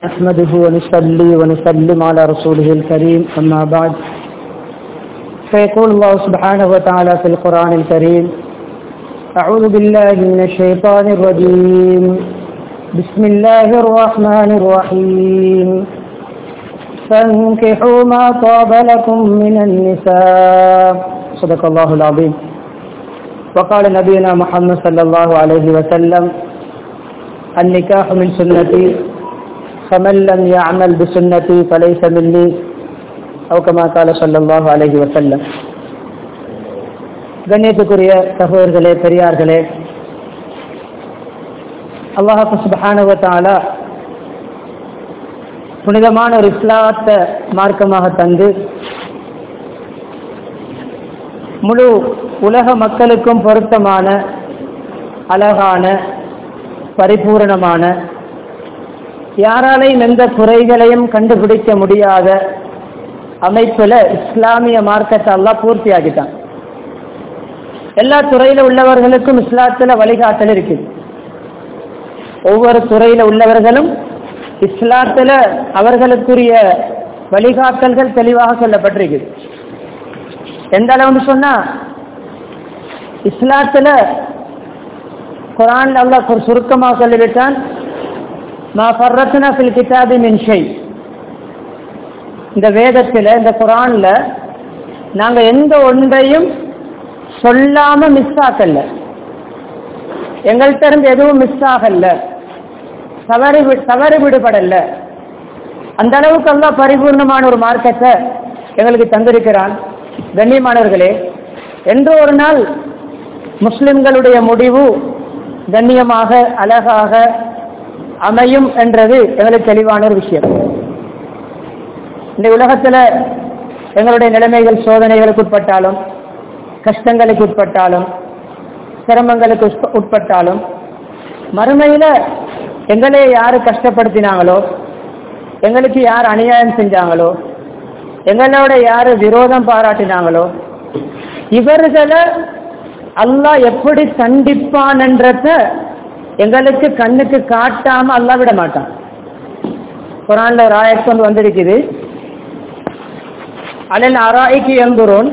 نحمده ونصلي ونسلم على رسوله الكريم أما بعد فيقول الله سبحانه وتعالى في القرآن الكريم أعوذ بالله من الشيطان الرجيم بسم الله الرحمن الرحيم فانكحوا ما طاب لكم من النساء صدق الله العظيم وقال نبينا محمد صلى الله عليه وسلم النكاح من سنتي فمن لم يعمل بسنتي فليس مني أو كما قال صلى الله عليه وسلم கண்ணியத்துக்குரிய சகோதரர்களே பெரியார்களே அல்லாஹு சுபஹானுவத்தாலா புனிதமான ஒரு இஸ்லாத்த மார்க்கமாக தந்து முழு உலக மக்களுக்கும் பொருத்தமான அழகான பரிபூரணமான யாராலையும் எந்த குறைகளையும் கண்டுபிடிக்க முடியாத அமைப்பில் இஸ்லாமிய மார்க்கத்தை எல்லாம் பூர்த்தி ஆகிட்டான் எல்லா துறையில உள்ளவர்களுக்கும் இஸ்லாத்துல வழிகாட்டல் இருக்குது ஒவ்வொரு துறையில உள்ளவர்களும் இஸ்லாத்துல அவர்களுக்குரிய வழிகாட்டல்கள் தெளிவாக சொல்லப்பட்டிருக்கு எந்த அளவுன்னு சொன்னா இஸ்லாத்துல குரான் அல்லாஹ் ஒரு சுருக்கமாக சொல்லிவிட்டான் மா ஃபர்ரத்னா ஃபில் கிதாபி மின் ஷை இந்த வேதத்தில் இந்த குரான்ல நாங்க எந்த ஒன்றையும் சொல்லாம மிஸ் ஆக்கல எங்கள்கிட்ட இருந்து எதுவும் மிஸ் ஆகல தவறு தவறு விடுபடல அந்த அளவுக்கு எல்லாம் பரிபூர்ணமான ஒரு மார்க்கத்தை எங்களுக்கு தந்திருக்கிறான் கண்ணியமானவர்களே என்று ஒரு நாள் முஸ்லிம்களுடைய முடிவு கண்ணியமாக அழகாக அமையும் என்றது எங்களுக்கு தெளிவான ஒரு விஷயம் இந்த உலகத்தில் எங்களுடைய நிலைமைகள் சோதனைகளுக்கு உட்பட்டாலும் கஷ்டங்களுக்கு உட்பட்டாலும் சிரமங்களுக்கு உட்பட்டாலும் மறுமையில எங்களே யாரு கஷ்டப்படுத்தினாங்களோ எங்களுக்கு யார் அநியாயம் செஞ்சாங்களோ எங்களோட யாரு விரோதம் பாராட்டினாங்களோ இவர்களை அல்லாஹ் எப்படி தண்டிப்பான்ன்றத எங்களுக்கு கண்ணுக்கு காட்டாம அல்லா விட மாட்டான் குரான்ல ஒரு ஆயத்து வந்திருக்குது அலல் அராய்க்கு எம்புரோன்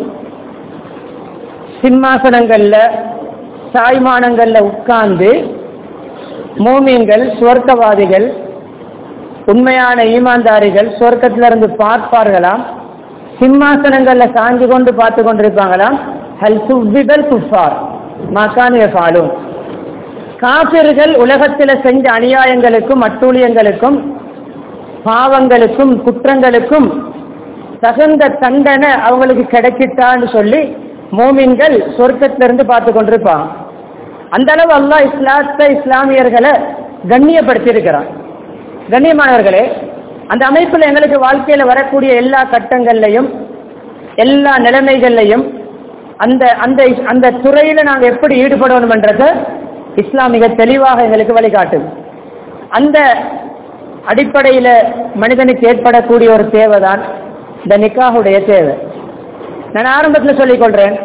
சிம்மாசனங்கள்ல சாய்மானங்கள்ல உட்கார்ந்து மூமியங்கள் சுவர்க்கவாதிகள் உண்மையான ஈமான்தாரிகள் சொர்க்கத்திலிருந்து பார்ப்பார்களாம் சிம்மாசனங்கள்ல சாஞ்சு கொண்டு பார்த்து கொண்டிருப்பாங்களாம் ஹல் சுவிபல் குஃபார் மக்கானிய ஃபாலும் காபிர்கள் உலகத்தில் செஞ்ச அநியாயங்களுக்கும் அட்டூழியங்களுக்கும் பாவங்களுக்கும் குற்றங்களுக்கும் தகுந்த தண்டனை அவங்களுக்கு கிடைச்சிட்டான்னு சொல்லி மோமின்கள் சொர்க்கத்திலிருந்து பார்த்து கொண்டிருப்பான் அந்த அளவு அல்லா இஸ்லாத்தை இஸ்லாமியர்களை கண்ணியப்படுத்தி இருக்கிறான் கண்ணியமானவர்களே அந்த அமைப்பில் எங்களுக்கு வாழ்க்கையில் வரக்கூடிய எல்லா கட்டங்கள்லையும் எல்லா நிலைமைகள்லையும் அந்த அந்த அந்த துறையில நாங்கள் எப்படி ஈடுபடணும்ன்றத இஸ்லாம் மிக தெளிவாக எங்களுக்கு வழிகாட்டுது அந்த அடிப்படையில் மனிதனுக்கு ஏற்படக்கூடிய ஒரு தேவை தான் இந்த நிக்காவுடைய தேவை நான் ஆரம்பத்தில் சொல்லிக் கொள்றேன்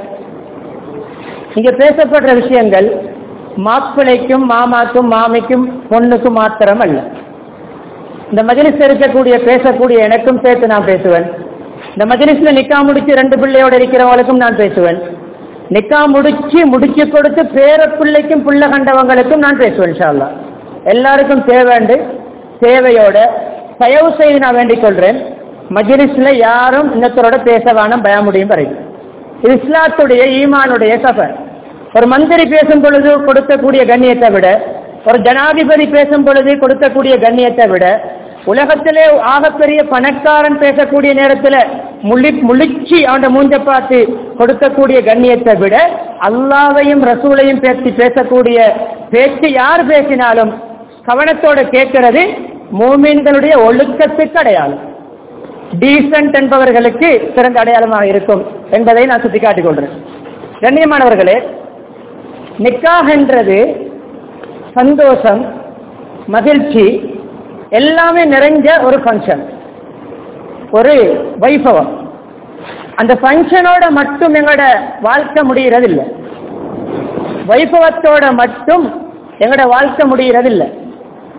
இங்க பேசப்படுற விஷயங்கள் மாப்பிள்ளைக்கும் மாமாக்கும் மாமிக்கும் பொண்ணுக்கும் மாத்திரம் அல்ல இந்த மஜிலிஸ் இருக்கக்கூடிய பேசக்கூடிய எனக்கும் சேர்த்து நான் பேசுவேன் இந்த மஜிலிஸ்ல நிக்கா முடிச்சு ரெண்டு பிள்ளையோட இருக்கிறவங்களுக்கும் நான் பேசுவேன் நிக்கா முடிச்சு முடிச்சு கொடுத்து பேர பிள்ளைக்கும் புள்ள கண்டவங்களுக்கும் நான் பேசுவேன் ஷால்லா எல்லாருக்கும் தேவைண்டு தேவையோட தயவு செய்து நான் வேண்டிக் கொள்றேன் மஜிலிஸ்ல யாரும் இன்னத்தரோட பேச வேணாம் பய முடியும் வரைக்கும் இது இஸ்லாத்துடைய ஈமானுடைய சஃபர் ஒரு மந்திரி பேசும் பொழுது கொடுக்கக்கூடிய கண்ணியத்தை விட ஒரு ஜனாதிபதி பேசும் பொழுது கொடுக்கக்கூடிய கண்ணியத்தை விட உலகத்திலே ஆகப்பெரிய பணக்காரன் பேசக்கூடிய நேரத்தில் முள்ளி முழிச்சு அவன் மூஞ்ச பார்த்து கொடுக்கக்கூடிய கண்ணியத்தை விட அல்லாவையும் ரசூலையும் பேசி பேசக்கூடிய பேச்சு யார் பேசினாலும் கவனத்தோட கேட்கிறது மூமீன்களுடைய ஒழுக்கத்துக்கு அடையாளம் டீசன்ட் என்பவர்களுக்கு சிறந்த அடையாளமாக இருக்கும் என்பதை நான் சுட்டிக்காட்டிக் கொள்றேன் கண்ணியமானவர்களே நிக்காக என்றது சந்தோஷம் மகிழ்ச்சி எல்லாமே நிறைஞ்ச ஒரு ஃபங்க்ஷன் ஒரு வைபவம் அந்த ஃபங்க்ஷனோட மட்டும் எங்களோட வாழ்க்கை முடிகிறதில்லை வைபவத்தோட மட்டும் எங்களோட வாழ்க்கை முடிகிறதில்லை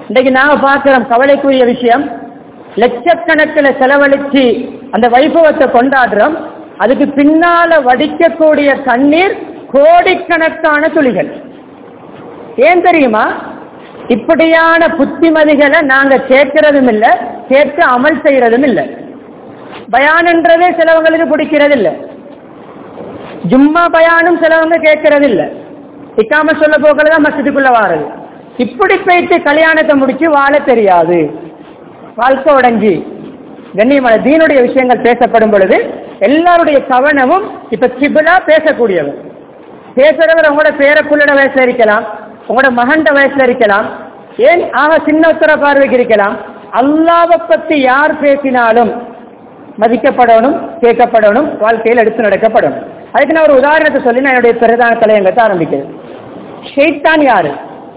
இன்னைக்கு நாங்க பார்க்கிறோம் கவலைக்குரிய விஷயம் லட்சக்கணக்கில் செலவழிச்சு அந்த வைபவத்தை கொண்டாடுறோம் அதுக்கு பின்னால வடிக்கக்கூடிய கண்ணீர் கோடிக்கணக்கான துளிகள் ஏன் தெரியுமா இப்படியான புத்திமதிகளை நாங்க கேட்கறதும் இல்ல கேட்க அமல் செய்யறதும் இல்ல பயான்ன்றதே சிலவங்களுக்கு பிடிக்கிறது இல்ல ஜும்மா பயானும் சிலவங்க கேட்கறது இல்ல இக்காம சொல்ல போக்கள் தான் மசிதுக்குள்ள வாரது இப்படி போயிட்டு கல்யாணத்தை முடிச்சு வாழ தெரியாது வாழ்க்கை உடஞ்சி கண்ணியமான தீனுடைய விஷயங்கள் பேசப்படும் பொழுது எல்லாருடைய கவனமும் இப்ப சிபிலா பேசக்கூடியவர் பேசுறவர் உங்களோட பேரப்புள்ளோட வயசுல இருக்கலாம் உங்களோட மகண்ட வயசுல இருக்கலாம் ஏன் ஆக சின்ன உத்தர பார்வைக்கு இருக்கலாம் அல்லாவை பத்தி யார் பேசினாலும் மதிக்கப்படணும் கேட்கப்படணும் வாழ்க்கையில் எடுத்து நடக்கப்படணும் அதுக்கு நான் ஒரு உதாரணத்தை சொல்லி நான் என்னுடைய பிரதான தலையங்கத்தை ஆரம்பிக்கிறேன் ஷெய்தான் யாரு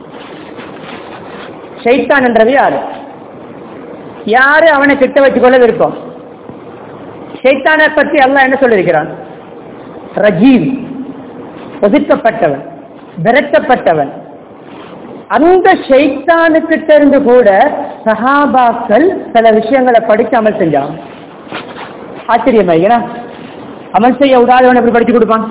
ஷெய்தான் என்றது யாரு யாரு அவனை கிட்ட வச்சுக்கொள்ள விருப்பம் ஷெய்தானை பற்றி அல்லாஹ் என்ன சொல்லியிருக்கிறான் ரஜீம் ஒதுக்கப்பட்டவன் விரட்டப்பட்டவன் அந்த ஷெய்தானுக்கிட்ட இருந்து கூட சஹாபாக்கள் சில விஷயங்களை படிச்சு அமல் செஞ்சான் ஆச்சரியமா ஏன்னா அமல் செய்ய விடாதவன் எப்படி படிச்சு கொடுப்பான்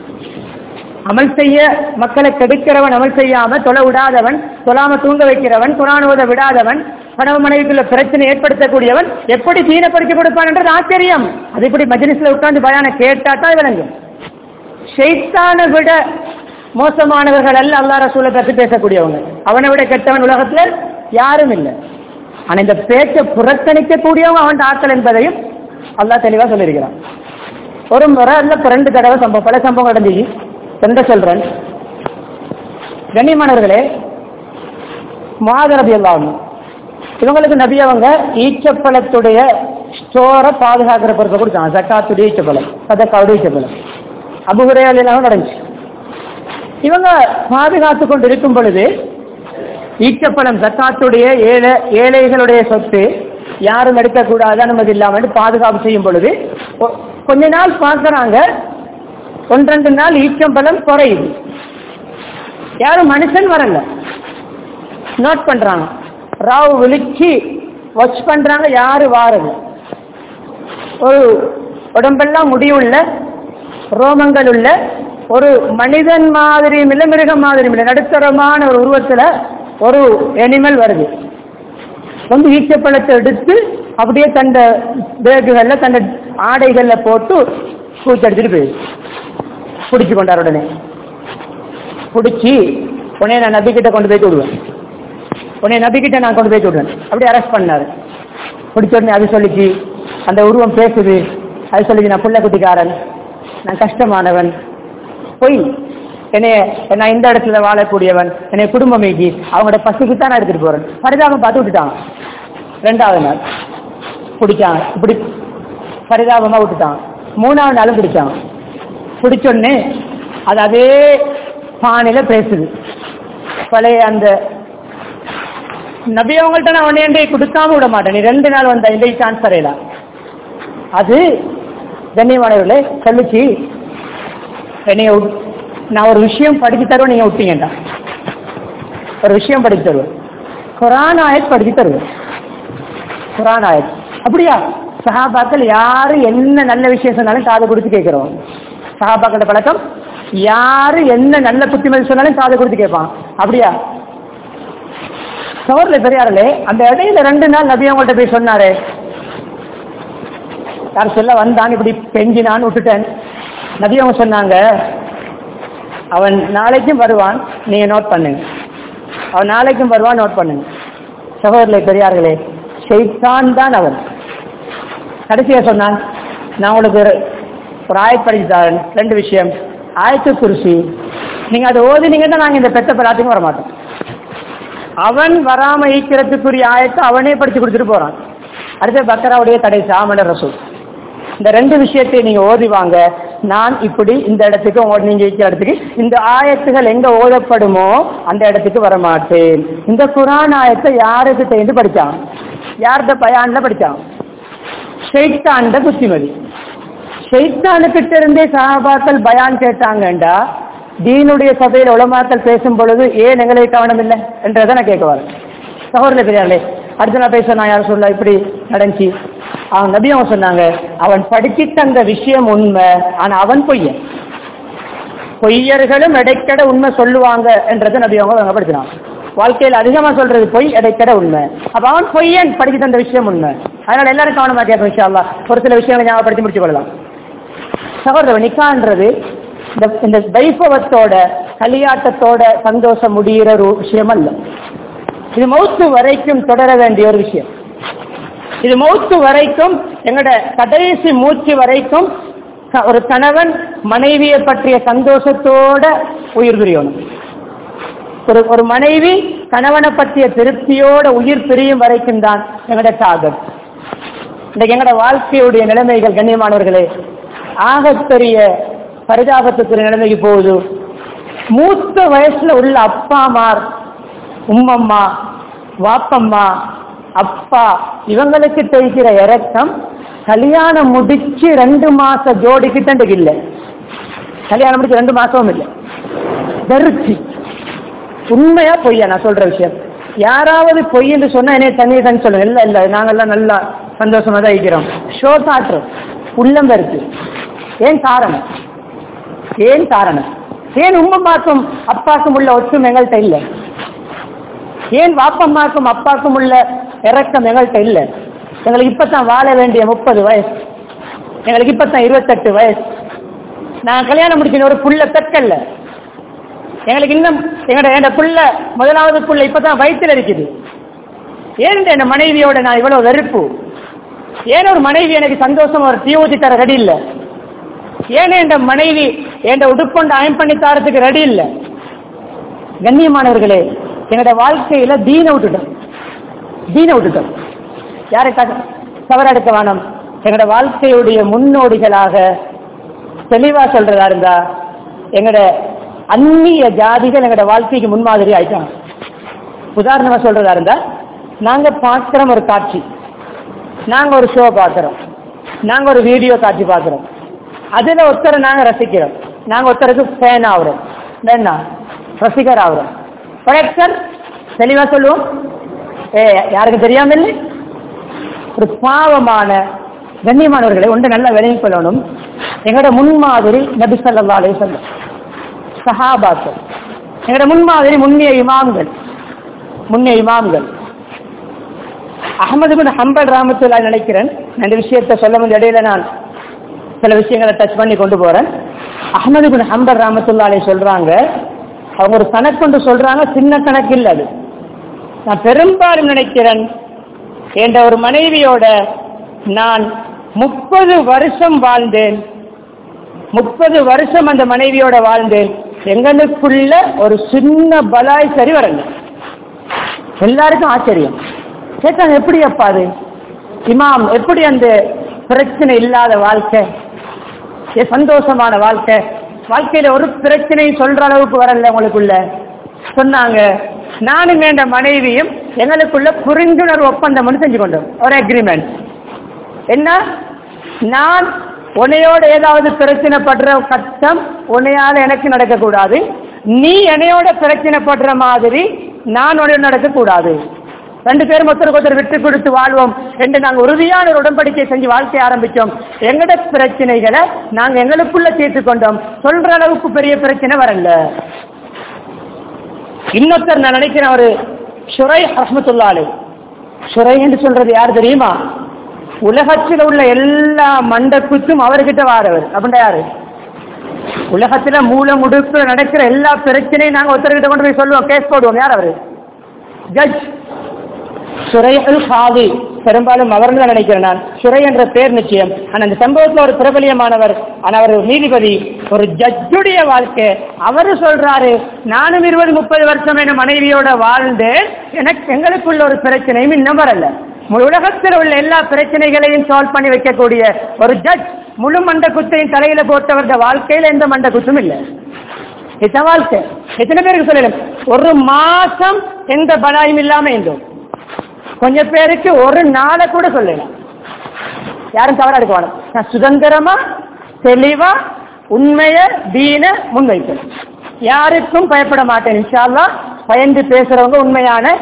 அமல் செய்ய மக்களை கெடுக்கிறவன் அமல் செய்யாம தொலை விடாதவன் தொலாம தூங்க வைக்கிறவன் குரான் ஓத விடாதவன் கணவ மனைவிக்குள்ள பிரச்சனை ஏற்படுத்தக்கூடியவன் எப்படி தீன படிச்சு கொடுப்பான் என்றது ஆச்சரியம் அது இப்படி மஜ்லிஸ்ல உட்கார்ந்து பயான கேட்டாதான் விளங்கும் ஷெய்தானை விட மோசமானவர்கள் அல்ல அல்லா ரசூலை பற்றி பேசக்கூடியவங்க அவனை விட கெட்டவன் உலகத்துல யாரும் இல்லை ஆனா இந்த பேச்சை புறக்கணிக்க கூடியவங்க அவன் ஆட்கள் என்பதையும் அல்லாஹ் தெளிவா சொல்லியிருக்கிறான் ஒரு முறை அல்ல இப்ப ரெண்டு தடவை சம்பவம் பல சம்பவம் நடந்துச்சு எந்த சொல்றேன் கண்ணியமானவர்களே மாதரபி எல்லாம் இவங்களுக்கு நபி அவங்க ஈச்சப்பழத்துடைய ஸ்டோரை பாதுகாக்கிற பொறுப்பை கொடுத்தாங்க ஜக்காத்துடைய ஈச்சப்பழம் சதக்காவுடைய ஈச்சப்பழம் அபுகுரையாலாம் நடந்துச்சு இவங்க பாதுகாத்து கொண்டு இருக்கும் பொழுது ஈச்சப்பழம் ஜக்காத்துடைய ஏழை ஏழைகளுடைய சொத்து யாரும் எடுக்கக்கூடாது அனுமதி இல்லாமல் பாதுகாப்பு செய்யும் பொழுது கொ- கொஞ்ச நாள் பார்க்கறாங்க ஒன்றெண்டு நாள் ஈச்சம்பழம் குறையுது யாரும் மனுஷன் வரல நோட் பண்றாங்க ராவு விழிச்சு வாட்ச் பண்றாங்க யாரு வாரது ஒரு உடம்பெல்லாம் முடிவுள்ள ரோமங்கள் உள்ள ஒரு மனிதன் மாதிரியும் இல்லை மிருகம் மாதிரியும் இல்லை நடுத்தரமான ஒரு உருவத்துல ஒரு அனிமல் வருது வந்து ஈச்சப்பழத்தை எடுத்து அப்படியே தந்த பேக்குகள்ல தந்த ஆடைகள்ல போட்டு பூச்சடிச்சுட்டு போயிடுது பிடிச்சு கொண்டார் உடனே பிடிச்சி உடனே நான் நபிக்கிட்ட கொண்டு போய் விடுவேன் உடனே நபிக்கிட்ட நான் கொண்டு போய் விடுவேன் அப்படியே அரெஸ்ட் பண்ணாரு பிடிச்ச உடனே அது சொல்லிச்சு அந்த உருவம் பேசுது அது சொல்லிச்சு நான் புள்ள குட்டிக்காரன் நான் கஷ்டமானவன் பொய் என்னைய நான் இந்த இடத்துல வாழக்கூடியவன் என்னைய குடும்பம் மீக்கி அவங்களோட பசிக்கு தான் நான் எடுத்துட்டு போறேன் பரிதாபம் பார்த்து விட்டுட்டாங்க ரெண்டாவது நாள் பிடிச்சாங்க இப்படி பரிதாபமா விட்டுட்டாங்க மூணாவது நாளும் பிடிச்சாங்க பிடிச்சோடனே அது அதே பானையில பேசுது பழைய அந்த நபி அவங்கள்ட்ட நான் உடனே கொடுக்காம விட மாட்டேன் நீ ரெண்டு நாள் வந்த இந்த சான்ஸ் தரையில அது கண்ணியமானவர்களே சொல்லிச்சு என்னைய விட்- நான் ஒரு விஷயம் படிச்சு தருவேன் நீங்க விட்டீங்கடா ஒரு விஷயம் படிச்சு தருவேன் குரான் ஆயத் படிச்சு தருவேன் குரான் ஆயத் அப்படியா சஹாபாக்கள் யாரு என்ன நல்ல விஷயம் சொன்னாலும் காது கொடுத்து கேட்கிறோம் சஹாபாக்களோட பழக்கம் யாரு என்ன நல்ல புத்திமதி சொன்னாலும் காது கொடுத்து கேட்பான் அப்படியா சவர்ல பெரியார்களே அந்த இடையில ரெண்டு நாள் நபி அவங்கள்ட்ட போய் சொன்னாரு யார் சொல்ல வந்தான் இப்படி பெஞ்சினான்னு விட்டுட்டேன் நபி அவங்க சொன்னாங்க அவன் நாளைக்கும் வருவான் நீங்க நோட் பண்ணுங்க அவன் நாளைக்கும் வருவான் நோட் பண்ணுங்க சகோதரர்களே பெரியார்களே ஷெய்தான் தான் அவன் கடைசியா சொன்னான் நான் உங்களுக்கு ஒரு ஒரு ஆயத் படிச்சு தரேன் ரெண்டு விஷயம் ஆயத்து குருசி நீங்க அதை ஓதினீங்கன்னா நாங்க இந்த பெத்த பலாத்துக்கும் வர மாட்டோம் அவன் வராம ஈக்கிறதுக்குரிய ஆயத்தை அவனே படிச்சு கொடுத்துட்டு போறான் அடுத்து பக்கராவுடைய தடை சாமன ரசூல் இந்த ரெண்டு விஷயத்தை நீங்க ஓதி வாங்க நான் இப்படி இந்த இடத்துக்கு உங்க- நீங்க இருக்கிற இடத்துக்கு இந்த ஆயத்துகள் எங்க ஓதப்படுமோ அந்த இடத்துக்கு வர மாட்டேன் இந்த குரான் ஆயத்தை யாருக்கிட்ட இருந்து படிச்சான் யார்கிட்ட பயான்ல படிச்சான் ஷெய்தான்ட புத்திமதி ஷெய்தானுக்கிட்ட இருந்தே சஹாபாக்கள் பயான் கேட்டாங்கண்டா தீனுடைய சபையில் உலமாக்கள் பேசும் பொழுது ஏன் எங்களை கவனம் இல்லை என்றதை நான் கேட்க வரேன் சகோதரர்களே பெரியார்களே அடுத்த நான் பேச நான் யாரும் சொல்ல இப்படி நடந்துச்சு அவன் நபி அவன் சொன்னாங்க அவன் படிச்சு தந்த விஷயம் உண்மை ஆனா அவன் பொய்யன் பொய்யர்களும் இடைக்கட உண்மை சொல்லுவாங்க என்றதை நபி அவங்க வழங்கப்படுத்தினான் வாழ்க்கையில் அதிகமா சொல்றது பொய் இடைக்கட உண்மை அப்ப அவன் பொய்யன் படிச்சு தந்த விஷயம் உண்மை அதனால எல்லாரும் கவனமா கேட்போம் இன்ஷா அல்லாஹ் ஒரு சில விஷயங்களை ஞாபகப்படுத்தி முடிச்சு கொள்ளலாம் சகோதரர் நிக்கான்றது இந்த இந்த வைபவத்தோட களியாட்டத்தோட சந்தோஷம் முடிகிற ஒரு விஷயம் அல்ல இது மௌத்து வரைக்கும் தொடர வேண்டிய ஒரு விஷயம் இது மௌத்து வரைக்கும் எங்களோட கடைசி மூச்சு வரைக்கும் க- ஒரு கணவன் மனைவியை பற்றிய சந்தோஷத்தோட உயிர் பிரியணும் ஒரு ஒரு மனைவி கணவனை பற்றிய திருப்தியோட உயிர் பிரியும் வரைக்கும் தான் எங்களோட டார்கெட் இன்றைக்கு எங்களோட வாழ்க்கையுடைய நிலைமைகள் கண்ணியமானவர்களே ஆகப்பெரிய பரிதாபத்துக்குரிய நிலைமைக்கு போகுது மூத்த வயசுல உள்ள அப்பாமார் உம்மம்மா வாப்பம்மா அப்பா இவங்களுக்கு தெரிகிற இறக்கம் கல்யாணம் முடிச்சு ரெண்டு மாச ஜோடிக்கு தண்டுக்கு இல்லை கல்யாணம் முடிச்சு ரெண்டு மாசமும் இல்லை வெறுச்சி உண்மையா பொய்யா நான் சொல்ற விஷயம் யாராவது பொய் என்று சொன்னா என்னைய தண்ணி தண்ணி சொல்லுங்க இல்ல இல்ல நாங்கெல்லாம் நல்லா சந்தோஷமா தான் இருக்கிறோம் ஷோ காட்டுறோம் உள்ளம் இருக்கு ஏன் காரணம் ஏன் காரணம் ஏன் உம்மம்மாக்கும் அப்பாக்கும் உள்ள ஒற்றுமை எங்கள்கிட்ட இல்லை ஏன் வாப்பம்மாக்கும் அப்பாக்கும் உள்ள இறக்கம் எங்கள்கிட்ட இல்லை எங்களுக்கு இப்பதான் வாழ வேண்டிய முப்பது வயசு எங்களுக்கு இப்பதான் இருபத்தெட்டு வயசு நான் கல்யாணம் முடிச்சு ஒரு புள்ள பெற்கல்ல எங்களுக்கு இன்னும் எங்களோட என் புள்ள முதலாவது புள்ள இப்பதான் வயிற்றுல இருக்குது ஏன் என் மனைவியோட நான் இவ்வளவு வெறுப்பு ஏன் ஒரு மனைவி எனக்கு சந்தோஷம் ஒரு தீ ஊத்தி தர ரெடி இல்லை ஏன் என் மனைவி என் உடுப்பொண்டு அயம் பண்ணி தரத்துக்கு ரெடி இல்லை கண்ணியமானவர்களே என்னோட வாழ்க்கையில தீன விட்டுட்டோம் தீன விட்டுட்டோம் யாரை தவறெடுக்க வேணும் எங்களோட வாழ்க்கையுடைய முன்னோடிகளாக தெளிவா சொல்றதா இருந்தா எங்களோட அந்நிய ஜாதிகள் எங்களோட வாழ்க்கைக்கு முன்மாதிரி ஆயிட்டாங்க உதாரணமா சொல்றதா இருந்தா நாங்க பார்க்கிறோம் ஒரு காட்சி நாங்க ஒரு ஷோ பார்க்கிறோம் நாங்க ஒரு வீடியோ காட்சி பார்க்கிறோம் அதுல ஒருத்தரை நாங்க ரசிக்கிறோம் நாங்க ஒருத்தருக்கு ஃபேன் ஆகுறோம் என்ன ரசிகர் ஆகுறோம் கரெக்டர் தெளிவா சொல்லுவோம் ஏ யாருக்கு தெரியாம இல்லை ஒரு பாவமான கண்ணியமானவர்களை ஒன்று நல்லா விளங்கிக் கொள்ளணும் எங்களோட முன்மாதிரி நபி ஸல்லல்லாஹு அலைஹி வஸல்லம் சஹாபாக்கள் எங்களோட முன்மாதிரி முன்னிய இமாம்கள் முன்னிய இமாம்கள் அகமது பின் ஹம்பல் ராமத்துல்லா நினைக்கிறேன் நான் இந்த விஷயத்தை சொல்ல முடிய இடையில நான் சில விஷயங்களை டச் பண்ணி கொண்டு போறேன் அகமது பின் ஹம்பல் ராமத்துல்லாலே சொல்றாங்க அவங்க ஒரு கணக்கு சொல்றாங்க சின்ன கணக்கு இல்லை அது நான் பெரும்பாலும் நினைக்கிறேன் என்ற ஒரு மனைவியோட நான் முப்பது வருஷம் வாழ்ந்தேன் முப்பது வருஷம் அந்த மனைவியோட வாழ்ந்தேன் எங்களுக்குள்ள ஒரு சின்ன பலாய் சரி வரல எல்லாருக்கும் ஆச்சரியம் கேட்டாங்க எப்படி அப்பா அது இமாம் எப்படி அந்த பிரச்சனை இல்லாத வாழ்க்கை ஏ, சந்தோஷமான வாழ்க்கை வாழ்க்கையில ஒரு பிரச்சனையும் சொல்ற அளவுக்கு வரல உங்களுக்குள்ள சொன்னாங்க நானும் என்ற மனைவியும் எங்களுக்குள்ள புரிந்துணர்வு ஒப்பந்தம் செஞ்சு கொண்டோம் ஒரு அக்ரிமெண்ட் என்ன நான் உன்னையோட ஏதாவது பிரச்சனை படுற கஷ்டம் உன்னையால எனக்கு நடக்கக்கூடாது நீ என்னையோட பிரச்சனை படுற மாதிரி நான் உன்னையோட நடக்கக்கூடாது ரெண்டு பேரும் ஒருத்தருக்கு ஒருத்தர் விட்டு கொடுத்து வாழ்வோம் என்று நாங்கள் உறுதியான ஒரு உடன்படிக்கை செஞ்சு வாழ்க்கை ஆரம்பிச்சோம் எங்கட பிரச்சனைகளை நாங்க எங்களுக்குள்ள தீர்த்து கொண்டோம் சொல்ற அளவுக்கு பெரிய பிரச்சனை வரல இன்னொருத்தர் நான் நினைக்கிறேன் ஒரு ஷுரை ரஹ்மத்துல்லாலே ஷுரை என்று சொல்றது யார் தெரியுமா உலகத்தில் உள்ள எல்லா மண்டக்குத்தும் அவர்கிட்ட வாரவர் அப்படின்னா யாரு உலகத்துல மூல முடுப்பு நடக்கிற எல்லா பிரச்சனையும் நாங்க ஒருத்தர்கிட்ட கொண்டு போய் சொல்லுவோம் கேஸ் போடுவோம் யார் அவரு ஜட்ஜ் சுரையல் காதி பெரும்பாலும் அவர்னு தான் நினைக்கிறேன் நான் சுரை என்ற பேர் நிச்சயம் ஆனா அந்த சம்பவத்துல ஒரு பிரபலியமானவர் ஆனா அவர் ஒரு நீதிபதி ஒரு ஜட்ஜுடைய வாழ்க்கை அவரு சொல்றாரு நானும் இருபது முப்பது வருஷம் என் மனைவியோட வாழ்ந்தேன் எனக்கு எங்களுக்குள்ள ஒரு பிரச்சனையும் இன்னும் வரல முழு உலகத்தில் உள்ள எல்லா பிரச்சனைகளையும் சால்வ் பண்ணி வைக்கக்கூடிய ஒரு ஜட்ஜ் முழு மண்ட குத்தையும் தலையில போட்டவருடைய வாழ்க்கையில எந்த மண்ட குத்தும் இல்லை இதான் வாழ்க்கை எத்தனை பேருக்கு சொல்லலாம் ஒரு மாசம் எந்த பலாயும் இல்லாம இருந்தோம் கொஞ்சம் பேருக்கு ஒரு நாளை கூட சொல்லலாம் யாரும் தவறா எடுக்க வேணும் நான் சுதந்திரமா தெளிவா உண்மைய தீன முன்வைப்பேன் யாருக்கும் பயப்பட மாட்டேன் இன்ஷா அல்லாஹ் பயந்து பேசுறவங்க உண்மையான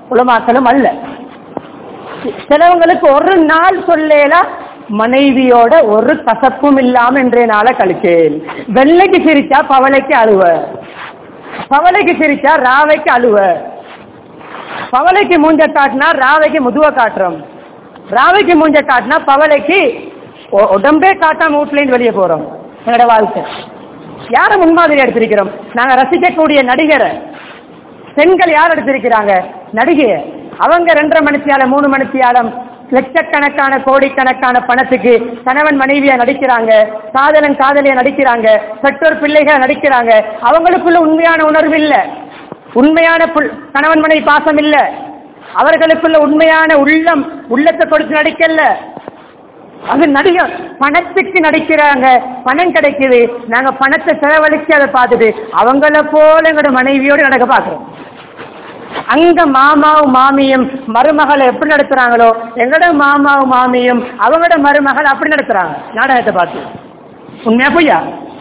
உலமாக்களும் அல்ல சிலவங்களுக்கு ஒரு நாள் சொல்லேல மனைவியோட ஒரு கசப்பும் இல்லாம இன்றைய நாளை கழிச்சேன் வெள்ளைக்கு சிரிச்சா பவளைக்கு அழுவ பவளைக்கு சிரிச்சா ராவைக்கு அழுவ பவளைக்கு மூஞ்ச காட்டினா ராவைக்கு முதுவ காட்டுறோம் ராவைக்கு மூஞ்ச காட்டினா பவளைக்கு உ- உடம்பே காட்டாம வீட்டுல வெளியே போறோம் என்னோட வாழ்க்கை யார முன்மாதிரி எடுத்திருக்கிறோம் நாங்க ரசிக்கக்கூடிய நடிகரை பெண்கள் யார் எடுத்திருக்கிறாங்க நடிகை அவங்க ரெண்டரை மணித்தியாலம் மூணு மணித்தியாலம் லட்சக்கணக்கான கோடிக்கணக்கான பணத்துக்கு கணவன் மனைவியா நடிக்கிறாங்க காதலன் காதலியா நடிக்கிறாங்க பெற்றோர் பிள்ளைகள் நடிக்கிறாங்க அவங்களுக்குள்ள உண்மையான உணர்வு இல்ல உண்மையான புல்- கணவன் மனைவி பாசம் இல்ல அவர்களுக்குள்ள உண்மையான உள்ளம் உள்ளத்தை கொடுத்து நடிக்கல அது நடிகர் பணத்துக்கு நடிக்கிறாங்க பணம் கிடைக்குது நாங்க பணத்தை செலவழிச்சு அதை பார்த்துட்டு அவங்கள போல எங்களோட மனைவியோடு நடக்க பார்க்கிறோம் அங்க மாமாவும் மாமியும் மருமகளை எப்படி நடத்துறாங்களோ எங்களோட மாமாவும் மாமியும் அவங்களோட மருமகள் அப்படி நடத்துறாங்க நாடகத்தை பார்த்து உண்மையா பொய்யா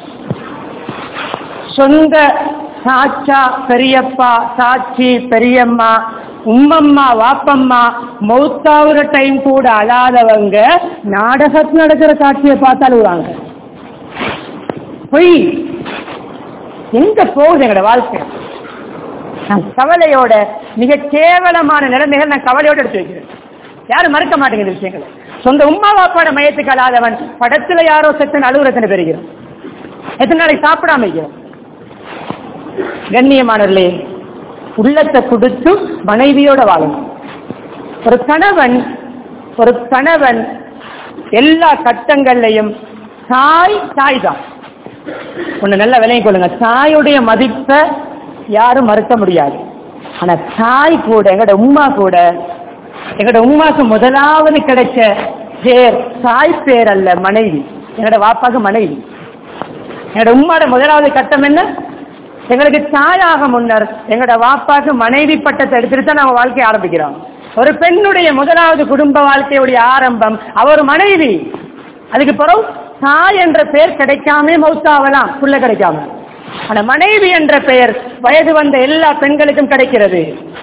சொந்த சாச்சா பெரியப்பா சாட்சி பெரியம்மா உம்மம்மா வாப்பம்மா மௌத்தாவுற டைம் கூட அழாதவங்க நாடகத்தில் நடக்கிற காட்சியை பார்த்து அழுவாங்க பொய் எங்க போகுது எங்களோட வாழ்க்கை நான் கவலையோட மிக கேவலமான நிலைமைகள் நான் கவலையோட எடுத்து வைக்கிறேன் யாரும் மறுக்க மாட்டேங்குது இந்த விஷயங்களை சொந்த உம்மா வாப்பாட மையத்துக்கு அல்லாதவன் படத்துல யாரோ செத்தன் அலுவலகத்தின பெறுகிறோம் எத்தனை நாளைக்கு சாப்பிடாம இருக்கிறோம் கண்ணியமானவர்களே உள்ளத்தை கொடுத்து மனைவியோட வாழணும் ஒரு கணவன் ஒரு கணவன் எல்லா கட்டங்கள்லையும் தாய் தாய் தான் ஒண்ணு நல்ல விலையும் கொள்ளுங்க தாயுடைய மதிப்பை யாரும் மறுக்க முடியாது ஆனா தாய் கூட எங்கட உம்மா கூட எங்கட உம்மாக்கு முதலாவது கிடைச்ச பேர் தாய் பேர் அல்ல மனைவி எங்கட வாப்பாக்கு மனைவி எங்கட உம்மாட முதலாவது கட்டம் என்ன எங்களுக்கு தாயாக முன்னர் எங்களோட வாப்பாக்கு மனைவி பட்டத்தை எடுத்துட்டு தான் நம்ம வாழ்க்கையை ஆரம்பிக்கிறோம் ஒரு பெண்ணுடைய முதலாவது குடும்ப வாழ்க்கையுடைய ஆரம்பம் அவர் மனைவி அதுக்கு பிறகு தாய் என்ற பெயர் கிடைக்காம மௌத்தாவலாம் புள்ள கிடைக்காம ஆனா மனைவி என்ற பெயர் வயது வந்த எல்லா பெண்களுக்கும் கிடைக்கிறது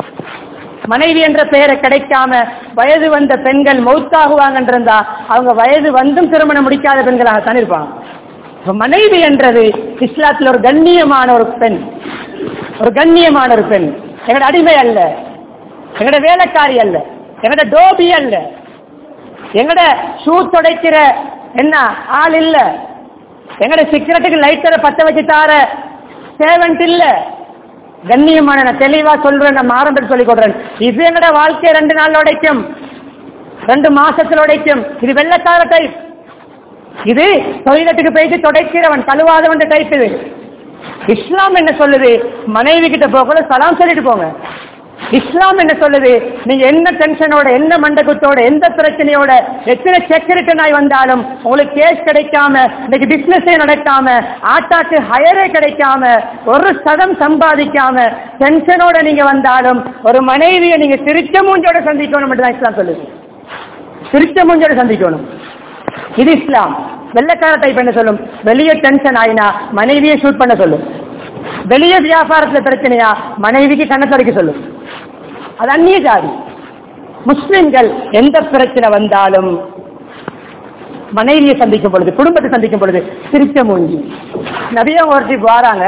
மனைவி என்ற பெயரை கிடைக்காம வயது வந்த பெண்கள் மௌத்தாகுவாங்கன்றிருந்தா அவங்க வயது வந்தும் திருமணம் முடிக்காத பெண்களாகத்தான் இருப்பாங்க இப்ப மனைவி என்றது இஸ்லாத்தில் ஒரு கண்ணியமான ஒரு பெண் ஒரு கண்ணியமான ஒரு பெண் எங்கட அடிமை அல்ல எங்கட வேலைக்காரி அல்ல எங்கட டோபி அல்ல எங்கட ஷூ துடைக்கிற என்ன ஆள் இல்ல எங்கட சிகரெட்டுக்கு லைட்டரை பத்த வச்சு தார சேவன்ட் இல்ல கண்ணியமான நான் தெளிவா சொல்றேன் நான் ஆரம்பத்தில் சொல்லிக் கொடுறேன் இது எங்கட வாழ்க்கை ரெண்டு நாள் உடைக்கும் ரெண்டு மாசத்துல உடைக்கும் இது வெள்ளக்கார டைப் இது தொழிலத்துக்கு போயிட்டு தொடைக்கிறவன் கழுவாதவன் டைப் இது இஸ்லாம் என்ன சொல்லுது மனைவி கிட்ட போகல சலாம் சொல்லிட்டு போங்க இஸ்லாம் என்ன சொல்லுது நீங்க என்ன டென்ஷனோட என்ன மண்டகத்தோட எந்த பிரச்சனையோட எத்தனை செக்யூரிட்டி நாய் வந்தாலும் உங்களுக்கு கேஸ் கிடைக்காம இன்னைக்கு பிசினஸே நடக்காம ஆட்டாக்கு ஹயரே கிடைக்காம ஒரு சதம் சம்பாதிக்காம டென்ஷனோட நீங்க வந்தாலும் ஒரு மனைவியை நீங்க சிரிச்ச மூஞ்சோட சந்திக்கணும் மட்டும் தான் இஸ்லாம் சொல்லுது சிரிச்ச மூஞ்சோட சந்திக்கணும் இது இஸ்லாம் வெள்ளக்கார டைப் என்ன சொல்லும் வெளியே டென்ஷன் ஆயினா மனைவியை ஷூட் பண்ண சொல்லும் வெளியே வியாபாரத்துல பிரச்சனையா மனைவிக்கு கண்ணை அடிக்க சொல்லும் அது அந்நிய ஜாதி முஸ்லிம்கள் எந்த பிரச்சனை வந்தாலும் மனைவியை சந்திக்கும் பொழுது குடும்பத்தை சந்திக்கும் பொழுது சிரிச்ச மூஞ்சி நபியா ஒருத்தி வாராங்க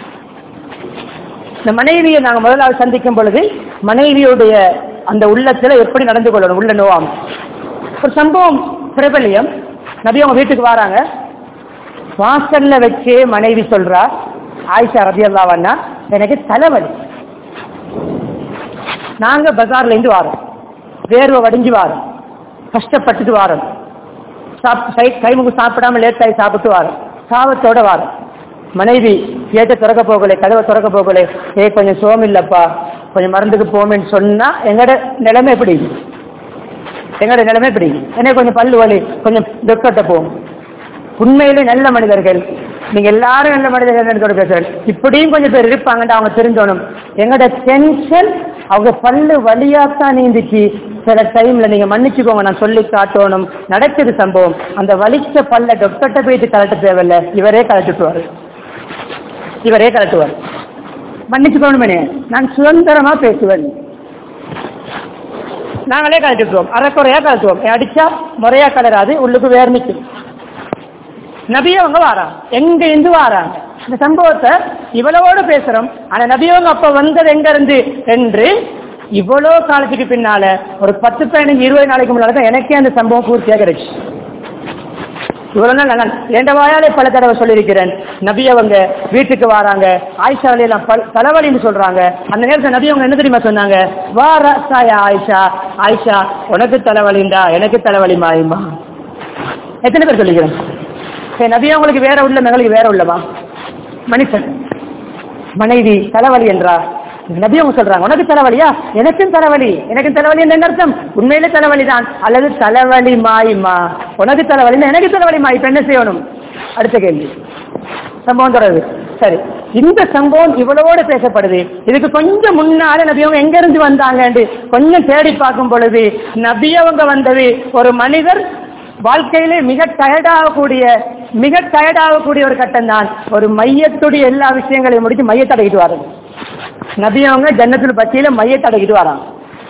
இந்த மனைவியை நாங்க முதலாவது சந்திக்கும் பொழுது மனைவியுடைய அந்த உள்ளத்துல எப்படி நடந்து கொள்ளணும் உள்ள நோவாம ஒரு சம்பவம் பிரபலியம் நபி அவங்க வீட்டுக்கு வராங்க வாசல்ல வச்சே மனைவி சொல்றா ஆயிஷா ரபி அல்லாவண்ணா எனக்கு தலைவலி நாங்க பஜார்ல இருந்து வாரோம் வேர்வை வடிஞ்சு வாரோம் கஷ்டப்பட்டுட்டு வாரோம் கைமுக சாப்பிடாம லேட் ஆகி சாப்பிட்டு வாரோம் சாபத்தோட வாரோம் மனைவி கேட்ட திறக்க போகலை கதவை திறக்க போகலை ஏ கொஞ்சம் சோம் இல்லப்பா கொஞ்சம் மருந்துக்கு போமேன்னு சொன்னா எங்கட நிலைமை எப்படி எங்களுடைய நிலைமை இப்படி எனக்கு கொஞ்சம் பல்லு வலி கொஞ்சம் துக்கத்தை போகும் உண்மையிலே நல்ல மனிதர்கள் நீங்க எல்லாரும் நல்ல மனிதர்கள் பேசுறேன் இப்படியும் கொஞ்சம் பேர் இருப்பாங்கன்னு அவங்க தெரிஞ்சோணும் எங்களோட டென்ஷன் அவங்க பல்லு வலியாத்தான் நீந்துச்சு சில டைம்ல நீங்க மன்னிச்சுக்கோங்க நான் சொல்லி காட்டணும் நடக்குது சம்பவம் அந்த வலிச்ச பல்ல டாக்டர்கிட்ட போயிட்டு கலட்ட தேவையில்ல இவரே கலட்டுட்டுவாரு இவரே கலட்டுவார் மன்னிச்சுக்கோணுமே நான் சுதந்திரமா பேசுவேன் நாங்களே கழட்டுவோம் அரைக்குறையா கழட்டுவோம் அடிச்சா முறையா கலராது உள்ளுக்கு வேர் நிற்கும் நபியவங்க வாராங்க எங்க இருந்து வாராங்க இந்த சம்பவத்தை இவ்வளவோடு பேசுறோம் ஆனா நபியவங்க அப்ப வந்தது எங்க இருந்து என்று இவ்வளோ காலத்துக்கு பின்னால ஒரு பத்து பதினஞ்சு இருபது நாளைக்கு முன்னால தான் எனக்கே அந்த சம்பவம் பூர்த்தியா கிடைச்சு இவ்வளவு நாள் நான் எந்த வாயாலே பல தடவை சொல்லியிருக்கிறேன் நபி அவங்க வீட்டுக்கு வராங்க ஆயிஷா எல்லாம் தலைவலின்னு சொல்றாங்க அந்த நேரத்தில் நபி அவங்க என்ன தெரியுமா சொன்னாங்க வா ராசாயா ஆயிஷா ஆயிஷா உனக்கு தலைவலிண்டா எனக்கு தலைவலி மாயுமா எத்தனை பேர் சொல்லிக்கிறேன் சரி நபி அவங்களுக்கு வேற உள்ள எங்களுக்கு வேற உள்ளவா மனுஷன் மனைவி தலைவலி என்றா நபி அவங்க சொல்றாங்க உனக்கு தலைவலியா எனக்கும் தலைவலி எனக்கும் தலைவலி என்ன அர்த்தம் உண்மையிலே தலைவலி தான் அல்லது தலைவலி மாயுமா உனக்கு தலைவலி எனக்கு தலைவலி மாய் இப்ப என்ன செய்யணும் அடுத்த கேள்வி சம்பவம் தொடருது சரி இந்த சம்பவம் இவ்வளவோடு பேசப்படுது இதுக்கு கொஞ்சம் முன்னால நபி அவங்க எங்க இருந்து வந்தாங்க கொஞ்சம் தேடி பார்க்கும் பொழுது நபி அவங்க வந்தது ஒரு மனிதர் வாழ்க்கையிலே மிக டயர்டாகக்கூடிய மிக டயர்டாகக்கூடிய ஒரு கட்டம் தான் ஒரு மையத்துடைய எல்லா விஷயங்களையும் முடிச்சு மையத்தை அடக்கிட்டு வராங்க நபி அவங்க ஜன்னத்துல பச்சையில மையத்தை அடக்கிட்டு வராங்க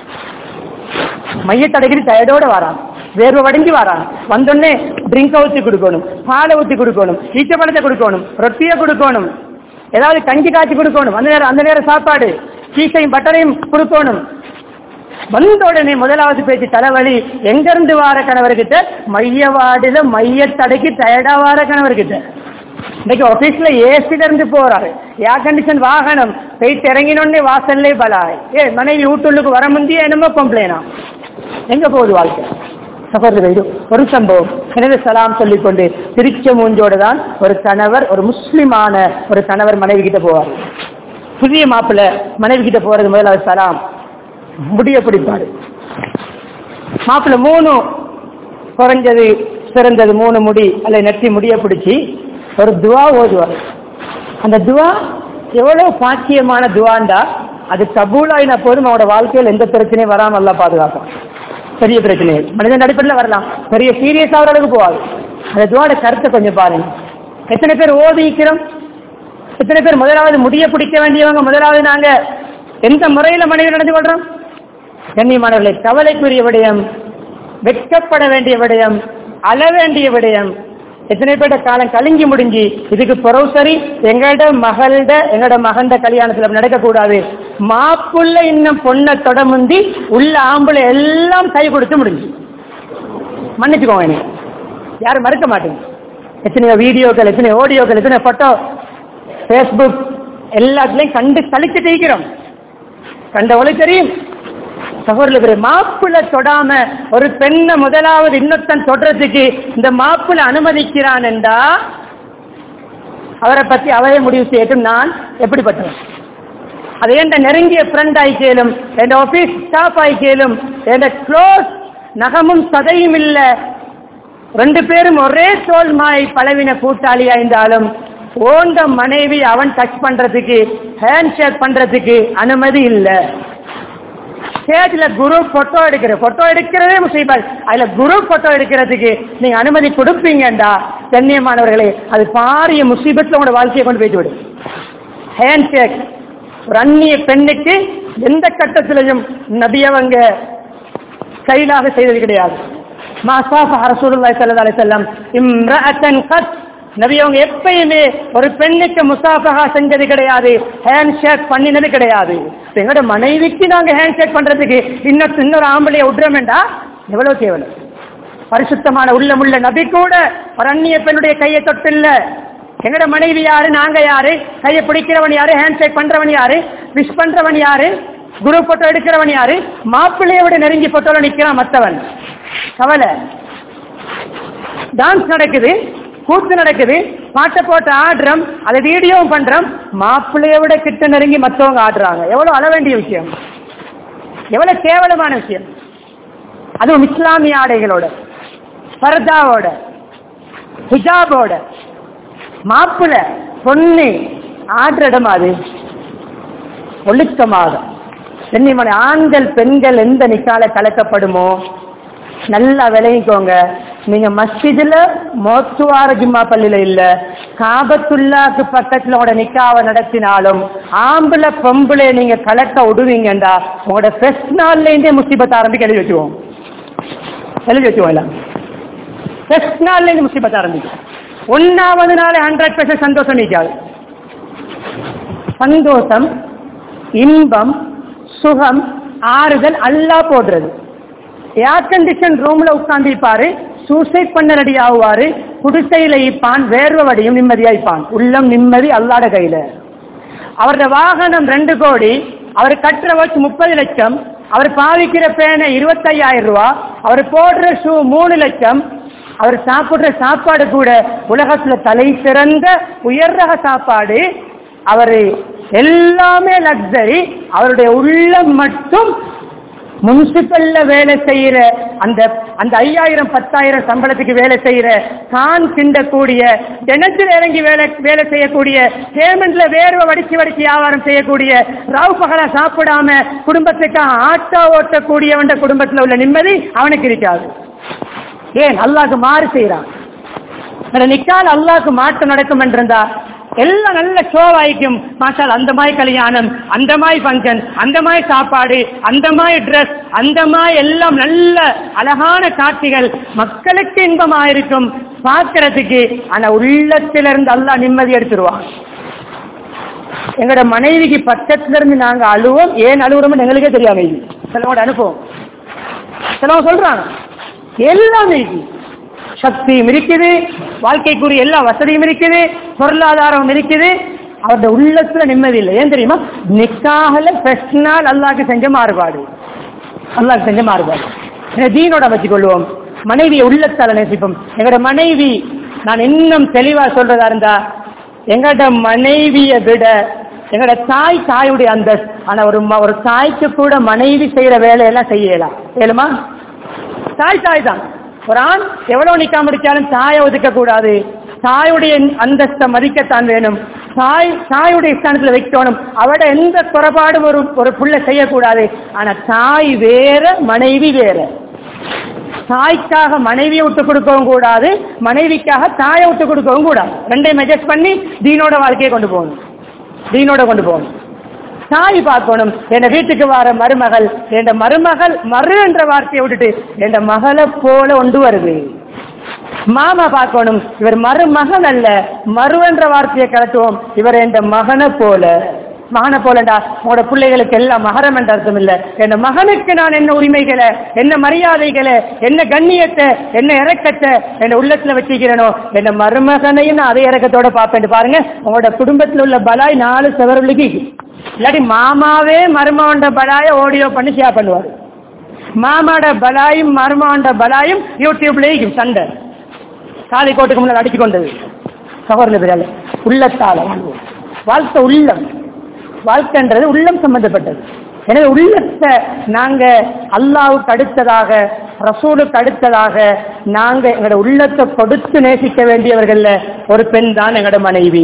மையத்தை அடக்கிட்டு டயர்டோட வராங்க வேர்வை வடிஞ்சு வராங்க வந்தோடனே ட்ரிங்கை ஊற்றி கொடுக்கணும் பாலை ஊற்றி கொடுக்கணும் ஈச்சப்பழத்தை கொடுக்கணும் ரொட்டியை கொடுக்கணும் ஏதாவது கஞ்சி காய்ச்சி கொடுக்கணும் அந்த நேரம் அந்த நேரம் சாப்பாடு சீசையும் பட்டரையும் கொடுக்கணும் வந்த உடனே முதலாவது பேச்சு தலைவலி எங்க இருந்து வார கணவர்கிட்ட மைய வார்டுல மைய தடைக்கு டயர்டா வார கணவர்கிட்ட இன்னைக்கு ஆபீஸ்ல ஏசில இருந்து போறாரு ஏர் கண்டிஷன் வாகனம் போயிட்டு இறங்கினோடனே வாசல்லே பலாய் ஏ மனைவி வீட்டுள்ளுக்கு வர முந்தியே என்னமோ கம்ப்ளைனா எங்க போகுது வாழ்க்கை சகோதர இது ஒரு சம்பவம் எனவே சலாம் சொல்லிக்கொண்டு திருச்ச மூஞ்சோடு தான் ஒரு கணவர் ஒரு முஸ்லிமான ஒரு கணவர் மனைவி கிட்ட போவார் புதிய மாப்பிள்ள மனைவி கிட்ட போறது முதலாவது சலாம் முடிய பிடிப்பாரு மாப்பிள்ள மூணு குறைஞ்சது சிறந்தது மூணு முடி அல்ல நெட்டி முடிய பிடிச்சி ஒரு துவா ஓதுவார் அந்த துவா எவ்வளவு பாக்கியமான துவாண்டா அது கபூலாயின போதும் அவனோட வாழ்க்கையில் எந்த பிரச்சனையும் வராம நல்லா பாதுகாப்பான் பெரிய பிரச்சனைகள் மனிதன் அடிப்படையில் வரலாம் பெரிய சீரியஸ் ஆகிற அளவுக்கு போகாது அந்த துவாட கருத்தை கொஞ்சம் பாருங்க எத்தனை பேர் ஓதிக்கிறோம் எத்தனை பேர் முதலாவது முடிய பிடிக்க வேண்டியவங்க முதலாவது நாங்க எந்த முறையில மனிதன் நடந்து கொள்றோம் கண்ணியமானவர்களை கவலைக்குரிய விடயம் வெட்கப்பட வேண்டிய விடயம் அழ வேண்டிய விடயம் எத்தனை பேர்ட்ட காலம் கலிங்கி முடிஞ்சு இதுக்கு பிறகு சரி எங்கட மகள்ட எங்கட மகண்ட கல்யாணத்துல நடக்கக்கூடாது மாப்புள்ள இன்னும் பொண்ணை தொடமுந்தி உள்ள ஆம்பளை எல்லாம் கை கொடுத்து முடிஞ்சு மன்னிச்சுக்கோங்க நீ யாரும் மறுக்க மாட்டீங்க எத்தனையோ வீடியோக்கள் எத்தனை ஆடியோக்கள் எத்தனை போட்டோ ஃபேஸ்புக் எல்லாத்துலயும் கண்டு கழிச்சு தேய்க்கிறோம் கண்டவளை தெரியும் சகோதரர்களே மாப்பிள்ள தொடாம ஒரு பெண்ணை முதலாவது இன்னொருத்தன் தொடுறதுக்கு இந்த மாப்பிள்ள அனுமதிக்கிறான் என்றா அவரை பத்தி அவைய முடிவு செய்யட்டும் நான் எப்படிப்பட்டவன் அது எந்த நெருங்கிய ஃப்ரெண்ட் ஆயிக்கேலும் என் ஆபீஸ் ஸ்டாஃப் ஆயிக்கேலும் என் க்ளோஸ் நகமும் சதையும் இல்ல ரெண்டு பேரும் ஒரே தோல் மாய் பழவின கூட்டாளியா இருந்தாலும் ஓண்ட மனைவி அவன் டச் பண்றதுக்கு ஹேண்ட் ஷேக் பண்றதுக்கு அனுமதி இல்லை ஸ்டேஜ்ல குரூப் போட்டோ எடுக்கிற போட்டோ எடுக்கிறதே முசீபத் அதுல குரூப் போட்டோ எடுக்கிறதுக்கு நீங்க அனுமதி கொடுப்பீங்கண்டா கண்ணியமானவர்களே அது பாரிய முசீபத்துல உங்களோட வாழ்க்கையை கொண்டு போயிட்டு விடும் ஹேண்ட் ஷேக் ஒரு அந்நிய பெண்ணுக்கு எந்த கட்டத்திலையும் நபியவங்க கையிலாக செய்தது கிடையாது மாசாஃப ரசூலுல்லாஹி ஸல்லல்லாஹு அலைஹி வஸல்லம் இம்ரஅத்தன் கத் நபி அவங்க எப்பயுமே ஒரு பெண்ணுக்கு முசாஃபகா செஞ்சது கிடையாது ஹேண்ட் ஷேக் பண்ணினது கிடையாது எங்களோட மனைவிக்கு நாங்க ஹேண்ட் ஷேக் பண்றதுக்கு இன்னொரு இன்னொரு ஆம்பளைய விட்றோமேண்டா எவ்வளவு கேவலம் பரிசுத்தமான உள்ளமுள்ள நபி கூட ஒரு அந்நிய பெண்ணுடைய கையை தொட்டில்ல எங்கட மனைவி யாரு நாங்க யாரு கையை பிடிக்கிறவன் யாரு ஹேண்ட் ஷேக் பண்றவன் யாரு விஷ் பண்றவன் யாரு குரு போட்டோ எடுக்கிறவன் யாரு மாப்பிள்ளைய விட நெருங்கி போட்டோல நிக்கிறான் மத்தவன் கவலை டான்ஸ் நடக்குது கூத்து நடக்குது பாட்டை போட்டு ஆடுறோம் அதை வீடியோவும் பண்றோம் மாப்பிள்ளைய விட கிட்ட நெருங்கி மத்தவங்க ஆடுறாங்க எவ்வளவு அள வேண்டிய விஷயம் எவ்வளவு கேவலமான விஷயம் அதுவும் இஸ்லாமிய ஆடைகளோட பர்தாவோட ஹிஜாபோட மாப்பிள்ள பொண்ணு ஆடுற இடம் அது ஒழுக்கமாக பெண்ணிமனை ஆண்கள் பெண்கள் எந்த நிக்கால கலக்கப்படுமோ நல்லா விளைவிக்கோங்க நீங்க மஸ்ஜிதுல மோத்துவார ஜும்மா பள்ளியில இல்ல காபத்துல்லாக்கு பக்கத்துல உங்களோட நிக்காவை நடத்தினாலும் ஆம்பளை பொம்பளை நீங்க கலக்க விடுவீங்கண்டா உங்களோட ஃபெஸ்ட் நாள்ல இருந்தே முசிபத்தை ஆரம்பிக்க எழுதி வச்சுவோம் எழுதி வச்சுவோம் எல்லாம் ஃபெஸ்ட் நாள்ல இருந்து முசிபத்தை ஆரம்பிக்கும் ஒன்னாவது நாள் ஹண்ட்ரட் பெர்சன்ட் சந்தோஷம் நீக்காது சந்தோஷம் இன்பம் சுகம் ஆறுதல் அல்லா போடுறது ஏர் கண்டிஷன் ரூம்ல உட்கார்ந்திருப்பாரு சூசைட் பண்ண ரெடி ஆகுவாரு குடிசையில இப்பான் வேர்வை வடியும் நிம்மதியா இப்பான் உள்ளம் நிம்மதி அல்லாட கையில அவரது வாகனம் ரெண்டு கோடி அவர் கட்டுற வச்சு முப்பது லட்சம் அவர் பாவிக்கிற பேனை இருபத்தையாயிரம் ரூபாய் அவர் போடுற ஷூ மூணு லட்சம் அவர் சாப்பிடுற சாப்பாடு கூட உலகத்துல தலை சிறந்த உயர் ரக சாப்பாடு அவரு எல்லாமே லக்ஸரி அவருடைய உள்ளம் மட்டும் முனிசிபல்ல வேலை செய்யற அந்த அந்த ஐயாயிரம் பத்தாயிரம் சம்பளத்துக்கு வேலை செய்யற தான் கிண்டக்கூடிய தினத்தில் இறங்கி வேலை வேலை செய்யக்கூடிய பேமெண்ட்ல வேர்வை வடிச்சு வடிச்சு வியாபாரம் செய்யக்கூடிய ராவு பகலா சாப்பிடாம குடும்பத்துக்காக ஆட்டோ ஓட்டக்கூடியவன் குடும்பத்துல உள்ள நிம்மதி அவனுக்கு இருக்காது ஏன் அல்லாஹ்க்கு மாறு செய்யறான் நிக்கால் அல்லாஹ்க்கு மாற்றம் நடக்கும் என்றிருந்தா எல்லாம் நல்ல ஷோவாய்க்கும் மாஷால் அந்த மாதிரி கல்யாணம் அந்த மாதிரி ஃபங்க்ஷன் அந்த மாதிரி சாப்பாடு அந்த மாதிரி ட்ரெஸ் அந்த மாதிரி எல்லாம் நல்ல அழகான காட்சிகள் மக்களுக்கு இன்பமாயிருக்கும் பார்க்கறதுக்கு ஆனா உள்ளத்திலிருந்து அல்லாஹ் நிம்மதி எடுத்துருவான் எங்களோட மனைவிக்கு பக்கத்துல இருந்து நாங்க அழுவோம் ஏன் அழுகுறோம்னு எங்களுக்கே தெரியாம இது சிலவோட அனுப்புவோம் சிலவங்க சொல்றாங்க எல்லாமே இருக்கு சக்தியும் இருக்குது வாழ்க்கைக்குரிய எல்லா வசதியும் இருக்குது பொருளாதாரம் இருக்குது அவருடைய உள்ளத்துல நிம்மதி இல்லை ஏன் தெரியுமா நிக்காகல ஃபர்ஸ்ட் நாள் அல்லாஹ்க்கு செஞ்ச மாறுபாடு அல்லாஹ்க்கு செஞ்ச மாறுபாடு எனவே தீனோட வச்சுக்கொள்வோம் மனைவியை உள்ளத்தால நேசிப்போம் எங்களோட மனைவி நான் இன்னும் தெளிவா சொல்றதா இருந்தா எங்களோட மனைவியை விட எங்களோட தாய் தாயுடைய அந்த ஆனா ஒரு ம- ஒரு தாய்க்கு கூட மனைவி செய்யற வேலையெல்லாம் செய்யலாம் ஏழுமா தாய் தாய் தான் ஒரு ஆண் எவ்வளவு நிக்காம முடிச்சாலும் தாயை ஒதுக்க கூடாது தாயுடைய அந்தஸ்தை மதிக்கத்தான் வேணும் தாய் தாயுடைய ஸ்தானத்துல வைக்கணும் அவட எந்த குறைபாடும் ஒரு ஒரு புள்ள செய்யக்கூடாது ஆனா தாய் வேற மனைவி வேற தாய்க்காக மனைவியை விட்டு கொடுக்கவும் கூடாது மனைவிக்காக தாயை விட்டு கொடுக்கவும் கூடாது ரெண்டையும் அட்ஜஸ்ட் பண்ணி தீனோட வாழ்க்கையை கொண்டு போகணும் தீனோட கொண்டு போகணும் தாய் பார்க்கணும் என் வீட்டுக்கு வர மருமகள் என் மருமகள் மறு என்ற வார்த்தையை விட்டுட்டு என் மகளை போல ஒன்று வருது மாமா பார்க்கணும் இவர் மருமகன் அல்ல மறு என்ற வார்த்தையை கலட்டுவோம் இவர் என் மகனை போல மகனை போலண்டா உங்களோட பிள்ளைகளுக்கு எல்லாம் மகரம் என்ற அர்த்தம் இல்ல என் மகனுக்கு நான் என்ன உரிமைகளை என்ன மரியாதைகளை என்ன கண்ணியத்தை என்ன இறக்கத்தை என்ன உள்ளத்துல வச்சுக்கிறேனோ என்ன மருமகனையும் நான் அதே இறக்கத்தோட பார்ப்பேன் பாருங்க உங்களோட குடும்பத்தில் உள்ள பலாய் நாலு செவர்களுக்கு இல்லாட்டி மாமாவே மருமகண்ட பலாய ஆடியோ பண்ணி ஷேர் பண்ணுவார் மாமாட பலாயும் மருமகண்ட பலாயும் யூடியூப்லேயும் சண்டை காலை கோட்டுக்கு முன்னாடி அடிச்சு கொண்டது சகோதரன் பெரியால உள்ளத்தால வாழ்வோம் வாழ்க்கை உள்ளம் வாழ்க்கைன்றது உள்ளம் சம்பந்தப்பட்டது எனவே உள்ளத்தை நாங்க அல்லாவுக்கு அடுத்ததாக ரசூலுக்கு அடுத்ததாக நாங்க எங்களோட உள்ளத்தை கொடுத்து நேசிக்க வேண்டியவர்கள்ல ஒரு பெண் தான் எங்களோட மனைவி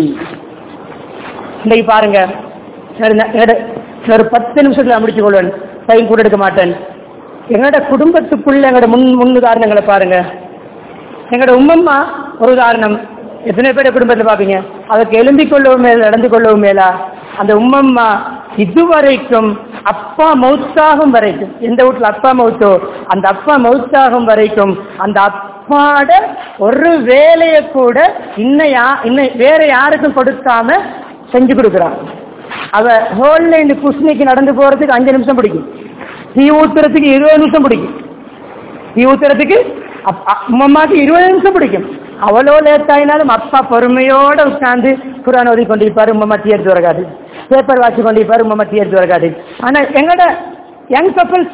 இன்னைக்கு பாருங்க இன்னொரு- இன்னொரு- இன்னொரு பத்து நிமிஷத்துல முடிச்சு கொள்வேன் டைம் கூட எடுக்க மாட்டேன் எங்களோட குடும்பத்துக்குள்ள எங்களோட முன் முன் உதாரணங்களை பாருங்க எங்களோட உம்மம்மா ஒரு உதாரணம் எத்தனை பேர் குடும்பத்தில் பார்ப்பீங்க அதுக்கு எழும்பிக் கொள்ளவும் மேல நடந்து கொள்ளவும் மேலா அந்த உம்மம்மா இதுவரைக்கும் அப்பா மௌத்தாகும் வரைக்கும் எந்த வீட்டுல அப்பா மௌத்தோ அந்த அப்பா மௌத்தாகும் வரைக்கும் அந்த அப்பாட ஒரு வேலையை கூட இன்னும் யா இன்னும் வேற யாருக்கும் கொடுக்காம செஞ்சு கொடுக்குறான் அவ ஹோல்ல இந்த குஸ்னிக்கு நடந்து போறதுக்கு அஞ்சு நிமிஷம் பிடிக்கும் டீ ஊத்துறதுக்கு இருபது நிமிஷம் பிடிக்கும் டீ ஊத்துறதுக்கு அப்- அ- அம்மாக்கு இருபது நிமிஷம் பிடிக்கும் அவ்வளோ லேட் ஆயினாலும் அப்பா பொறுமையோட உட்கார்ந்து குரான் ஓதி கொண்டிருப்பாரு உம்மா டீ எடுத்து வரகாது பேப்பர் வாசி கொண்டிருப்பாரு உம்மா டீ எடுத்து வரகாது ஆனா எங்களோட யங் கப்பிள்ஸ்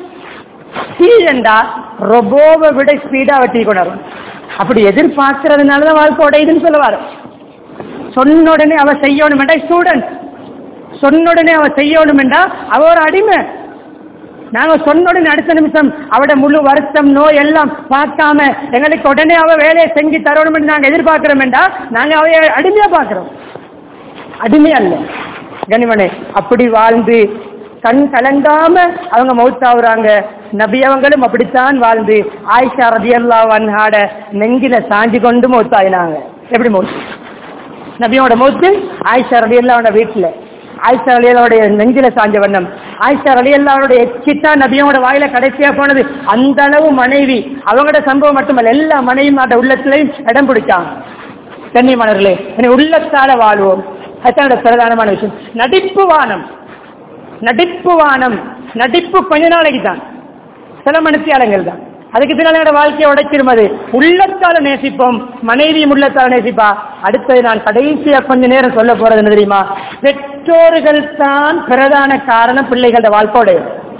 டீண்டா ரொபோவை விட ஸ்பீடா அவ டீ கொண்டாடும் அப்படி எதிர்பார்க்கறதுனால தான் வாழ்க்கை உடையுதுன்னு சொல்லுவாரு சொன்ன உடனே அவ செய்யணுமெண்டா ஸ்டூடெண்ட் சொன்ன உடனே அவ செய்யணுமெண்டா அவ ஒரு அடிமை நாங்க சொன்ன உடனே அடுத்த நிமிஷம் அவட முழு வருத்தம் நோய் எல்லாம் பார்க்காம எங்களுக்கு உடனே அவ வேலையை செஞ்சு தரணும் நாங்க எதிர்பார்க்கிறோம்டா நாங்க அவைய அடிமையா பார்க்கிறோம் அடிமை அல்ல கனிமனே அப்படி வாழ்ந்து கண் கலங்காம அவங்க மௌத்தாவுறாங்க நபி அவங்களும் அப்படித்தான் வாழ்ந்து ஆயிஷா ரதியல்லா வன்ஹாட நெஞ்சில சாஞ்சி கொண்டு மௌத்தாயினாங்க எப்படி மௌத்து நபியோட மௌத்து ஆயிஷா ரலியல்லாவோட வீட்டுல ஆயிஷா ரலியல்லாவுடைய நெஞ்சில சாஞ்ச வண்ணம் ஆயிஷா ரலியல்லாவுடைய எச்சிட்டா நபியோட வாயில கடைசியா போனது அந்த அளவு மனைவி அவங்களோட சம்பவம் மட்டுமல்ல எல்லா மனைவிமாட்ட உள்ளத்திலையும் இடம் பிடிச்சாங்க கண்ணியமானவர்களே என்னை உள்ளத்தால வாழ்வோம் அதுதான் பிரதானமான விஷயம் நடிப்பு வானம் நடிப்பு வானம் நடிப்பு கொஞ்ச நாளைக்கு தான் சில மனுஷியாளங்கள் தான் அதுக்கு பின்னால் என்னோட வாழ்க்கையை உடைச்சிரும் அது உள்ளத்தால நேசிப்போம் மனைவியும் உள்ளத்தால நேசிப்பா அடுத்தது நான் கடைசியா கொஞ்ச நேரம் சொல்ல போறது என்ன தெரியுமா பெற்றோர்கள் தான் பிரதான காரணம் பிள்ளைகளோட வாழ்க்கையோட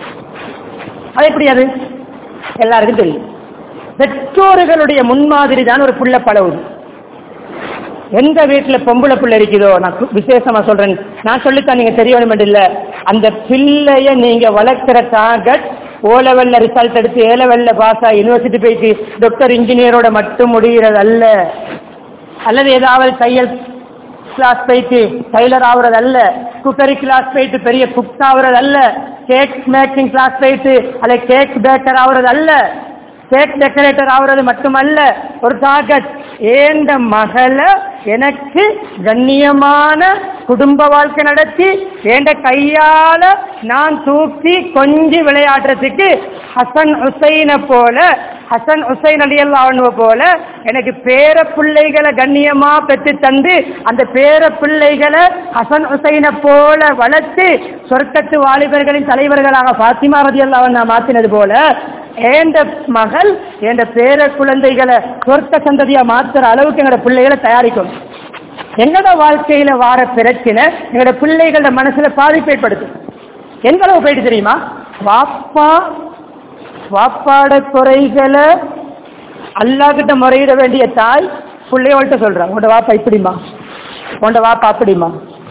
அது எப்படி அது எல்லாருக்கும் தெரியும் பெற்றோர்களுடைய முன்மாதிரி தான் ஒரு புள்ள பழவுது எந்த வீட்டுல பொம்பளை பிள்ளை இருக்குதோ நான் கு- விசேஷமா சொல்றேன் நான் சொல்லித்தான் நீங்க தெரிய வேணும் இல்ல அந்த பிள்ளைய நீங்க வளர்க்கிற டார்கெட் ஓ லெவல்ல ரிசல்ட் எடுத்து ஏ லெவல்ல பாஸ் ஆகி யூனிவர்சிட்டி போயிட்டு டாக்டர் இன்ஜினியரோட மட்டும் முடிகிறது அல்ல அல்லது ஏதாவது தையல் கிளாஸ் போயிட்டு டைலர் ஆகுறது அல்ல குக்கரி கிளாஸ் போயிட்டு பெரிய குக் ஆகுறது அல்ல கேக் மேக்கிங் கிளாஸ் போயிட்டு அல்ல கேக் பேக்கர் ஆகுறது அல்ல கேக் டெக்கரேட்டர் ஆகுறது மட்டுமல்ல ஒரு டார்கெட் ஏண்ட மகளை எனக்கு கண்ணியமான குடும்ப வாழ்க்கை நடத்தி ஏண்ட கையால நான் தூக்கி கொஞ்சி விளையாடுறதுக்கு ஹசன் ஹுசைனை போல ஹசன் ஹுசைன் அலியல்லாவனுவ போல எனக்கு பேர பிள்ளைகளை கண்ணியமா பெற்று தந்து அந்த பேர பிள்ளைகளை ஹசன் ஹுசைனை போல வளர்த்து சொர்க்கத்து வாலிபர்களின் தலைவர்களாக பாத்திமா ரதியல்லாவன் நான் மாத்தினது போல ஏண்ட மகள் என்ற பேர குழந்தைகளை சொர்க்க சந்ததியா மாத்துற அளவுக்கு எங்களோட பிள்ளைகளை தயாரிக்கும் எங்களோட வாழ்க்கையில வார பிரச்சனை எங்களோட பிள்ளைகளோட மனசுல பாதிப்பு ஏற்படுத்தும் எந்த அளவு போயிட்டு தெரியுமா வாப்பா வாப்பாட குறைகளை அல்லா கிட்ட முறையிட வேண்டிய தாய் பிள்ளையோள்கிட்ட சொல்றான் உன்னோட வாப்பா இப்படிமா உன்னோட வாப்பா அப்படிமா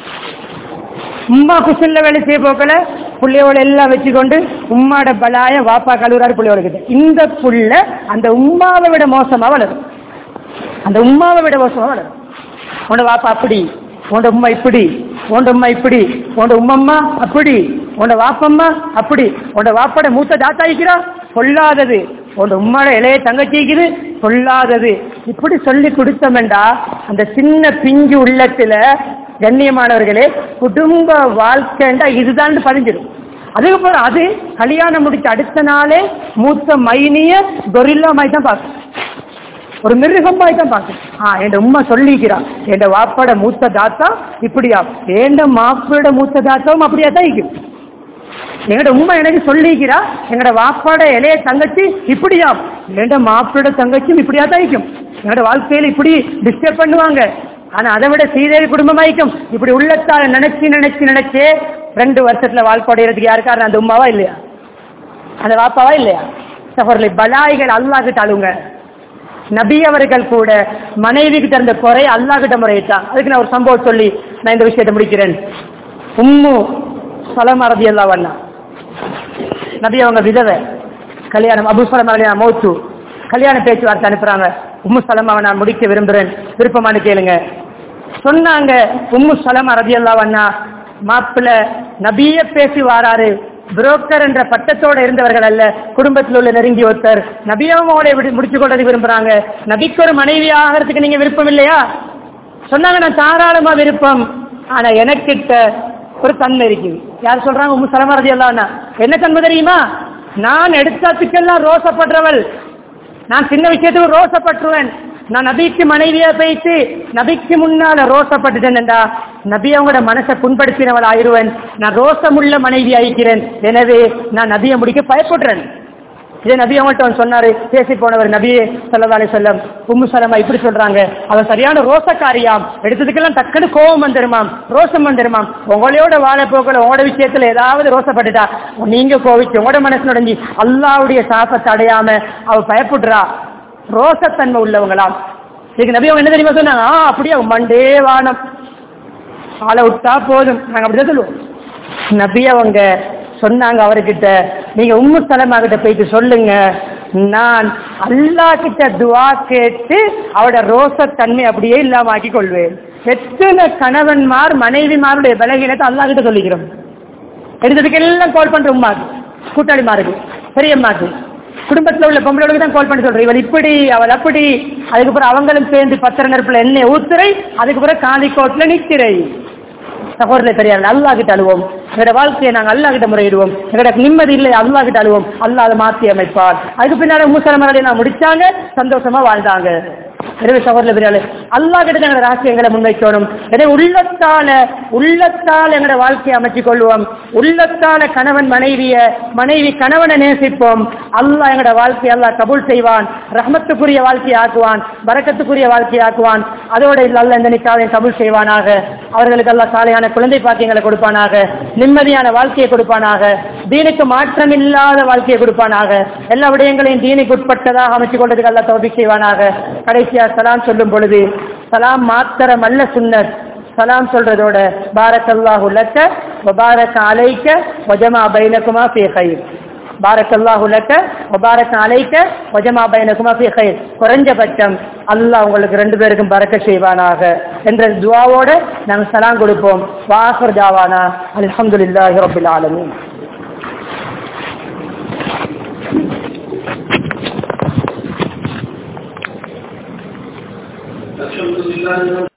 உம்மா குசில்ல வேலை செய்ய போக்கல புள்ளையோட எல்லாம் வச்சுக்கொண்டு உம்மாட பலாய வாப்பா கழுவுறாரு புள்ளையோட கிட்ட இந்த புள்ள அந்த உம்மாவை விட மோசமா வளரும் அந்த உம்மாவை விட மோசமா வளரும் உன்னோட வாப்பா அப்படி உன்னோட உம்மா இப்படி உன்னோட உம்மா இப்படி உன்னோட உம்மம்மா அப்படி உன்னோட வாப்பம்மா அப்படி உன்னோட வாப்பாட மூத்த தாத்தா இருக்கிறா பொல்லாதது உன்னோட உம்மாட இளைய தங்கச்சி இருக்குது பொல்லாதது இப்படி சொல்லி கொடுத்தமெண்டா அந்த சின்ன பிஞ்சு உள்ளத்துல கண்ணியமானவர்களே குடும்ப வாழ்க்கைண்டா இதுதான் பதிஞ்சிடும் அதுக்கப்புறம் அது கல்யாணம் முடிச்ச அடுத்த நாளே மூத்த மைனிய கொரில்லா மாதிரி தான் பார்க்கும் ஒரு மிருகம் மாதிரி தான் பார்க்கும் ஆ என் உம்மா சொல்லிக்கிறா என் வாப்பாட மூத்த தாத்தா இப்படியா என் மாப்பிளோட மூத்த தாத்தாவும் அப்படியா தான் இருக்கும் எங்கட உம்மா எனக்கு சொல்லிக்கிறா எங்கட வாப்பாட இளைய தங்கச்சி இப்படியா என் மாப்பிளோட தங்கச்சியும் இப்படியா தான் இருக்கும் எங்கட வாழ்க்கையில இப்படி டிஸ்டர்ப் பண்ணுவாங்க ஆனா அதை விட ஸ்ரீதேவி குடும்பமாய்க்கும் இப்படி உள்ளத்தால நினைச்சு நினைச்சு நினைச்சு ரெண்டு வருஷத்துல வாழ்க்கை அடைகிறதுக்கு யாருக்காரு அந்த உமாவா இல்லையா அந்த வாப்பாவா இல்லையா சகோதரர்களை பலாய்கள் அல்லாஹ் கிட்ட அழுங்க நபி அவர்கள் கூட மனைவிக்கு தந்த குறை அல்லாஹ் கிட்ட முறையிட்டான் அதுக்கு நான் ஒரு சம்பவம் சொல்லி நான் இந்த விஷயத்தை முடிக்கிறேன் உம்மு சலமரதி எல்லாம் வண்ணா நபி அவங்க விதவை கல்யாணம் அபு சலமா கல்யாணம் மௌத்து கல்யாண பேச்சுவார்த்தை அனுப்புறாங்க உம்மு சலமாவை நான் முடிக்க விரும்புறேன் விருப்பமானு கேளுங்க சொன்னாங்க உம்மு சலமா ரதி அண்ணா மாப்பிள்ள நபிய பேசி வாராரு புரோக்கர் என்ற பட்டத்தோட இருந்தவர்கள் அல்ல குடும்பத்தில் உள்ள நெருங்கி ஒருத்தர் நபியாவோட முடிச்சு கொள்றதுக்கு விரும்புறாங்க நபிக்கு ஒரு மனைவி ஆகிறதுக்கு நீங்க விருப்பம் இல்லையா சொன்னாங்க நான் தாராளமா விருப்பம் ஆனா எனக்கிட்ட ஒரு தன்மை இருக்குது யார் சொல்றாங்க உம்மு சலமா ரதி என்ன தன்மை தெரியுமா நான் எடுத்ததுக்கெல்லாம் ரோசப்படுறவள் நான் சின்ன விஷயத்துக்கு ரோசப்பட்டுருவேன் நான் நபிக்கு மனைவியா பேசி நபிக்கு முன்னால ரோசப்பட்டுட்டேன்டா நபி அவங்களோட மனசை புண்படுத்தினவள் ஆயிடுவேன் நான் ரோசமுள்ள மனைவி ஆயிக்கிறேன் எனவே நான் நபியை முடிக்க பயப்படுறேன் இதே நபி அவங்கள்ட்ட வந்து சொன்னாரு பேசி போனவர் நபியே சொல்லதாலே சொல்லம் உம்மு சலமா இப்படி சொல்றாங்க அவன் சரியான ரோசக்காரியாம் எடுத்ததுக்கெல்லாம் டக்குனு கோபம் வந்துருமாம் ரோசம் வந்துருமாம் உங்களோட வாழ போக்கல உங்களோட விஷயத்துல ஏதாவது ரோசப்பட்டுட்டா நீங்க கோவிச்சு உங்களோட மனசு நுழைஞ்சி அல்லாவுடைய சாபத்தை அடையாம அவ பயப்படுறா ரோசத்தன்மை உள்ளவங்களாம் இதுக்கு நபி அவங்க என்ன தெரியுமா சொன்னாங்க ஆ அப்படியே மண்டே வானம் ஆளை விட்டா போதும் நாங்க அப்படிதான் சொல்லுவோம் நபி அவங்க சொன்னாங்க அவர்கிட்ட நீங்க உம்மு சலமா கிட்ட போயிட்டு சொல்லுங்க நான் அல்லா கிட்ட துவா கேட்டு அவட ரோசத்தன்மை அப்படியே இல்லாம ஆக்கி கொள்வேன் எத்தனை கணவன்மார் மனைவிமாருடைய பலகீனத்தை அல்லா கிட்ட சொல்லிக்கிறோம் எடுத்ததுக்கு எல்லாம் கால் பண்ற உமாக்கு கூட்டாளிமாருக்கு பெரியம்மாக்கு குடும்பத்துல உள்ள பொம்பளைகளுக்கு தான் கால் பண்ணி சொல்றேன் இவள் இப்படி அவள் அப்படி அதுக்கப்புறம் அவங்களும் சேர்ந்து பத்திர நெருப்புல எண்ணெய் ஊத்துறை அதுக்கப்புறம் காலிக்கோட்ல நிற்கிறை சகோதரரை பெரியார் அல்லா கிட்ட அழுவோம் எங்களோட வாழ்க்கையை நாங்கள் அல்லா கிட்ட முறையிடுவோம் எங்களோட நிம்மதி இல்லை அல்லா கிட்ட அழுவோம் அல்லா அதை மாற்றி அமைப்பார் அதுக்கு பின்னாடி மூசலமரடி நான் முடிச்சாங்க சந்தோஷமா வாழ்ந்தாங்க எனவே சகோதர பெரியாரு அல்லா கிட்ட எங்களோட ரகசியங்களை முன்வைக்கணும் எனவே உள்ளத்தால உள்ளத்தால் எங்களோட வாழ்க்கையை அமைச்சுக் கொள்வோம் உள்ளத்தால கணவன் மனைவிய மனைவி கணவனை நேசிப்போம் அல்லாஹ் எங்களோட வாழ்க்கையை அல்லாஹ் கபூல் செய்வான் ரஹமத்துக்குரிய வாழ்க்கையை ஆக்குவான் பரக்கத்துக்குரிய வாழ்க்கையை ஆக்குவான் அதோட இல்ல அல்ல இந்த நிக்காவை கபூல் செய்வானாக அவர்களுக்கு எல்லாம் சாலையான குழந்தை பாக்கியங்களை கொடுப்பானாக நிம்மதியான வாழ்க்கையை கொடுப்பானாக தீனுக்கு மாற்றம் இல்லாத வாழ்க்கையை கொடுப்பானாக எல்லா விடயங்களையும் தீனுக்கு உட்பட்டதாக அமைச்சுக் கொண்டதுக்கு அல்ல தோபி செய்வானாக கடைசியா சலாம் சொல்லும் பொழுது சலாம் மாத்திரம் அல்ல சுன்னத் சலாம் சொல்றதோட பாரக்கல்லாஹு லக்க வபாரக் அலைக்க வஜமா பைனகுமா ஃபீ கைர் பாரக்கல்லாஹு லக்க வபாரக் அலைக்க வஜமா பைனகுமா ஃபீ கைர் குறைஞ்சபட்சம் அல்லாஹ் உங்களுக்கு ரெண்டு பேருக்கும் பறக்க செய்வானாக என்ற துவாவோட நாங்கள் சலாம் கொடுப்போம் வாஹர் ஜாவானா அல்ஹம்துலில்லாஹி ரப்பில் ஆலமீன் الحمد لله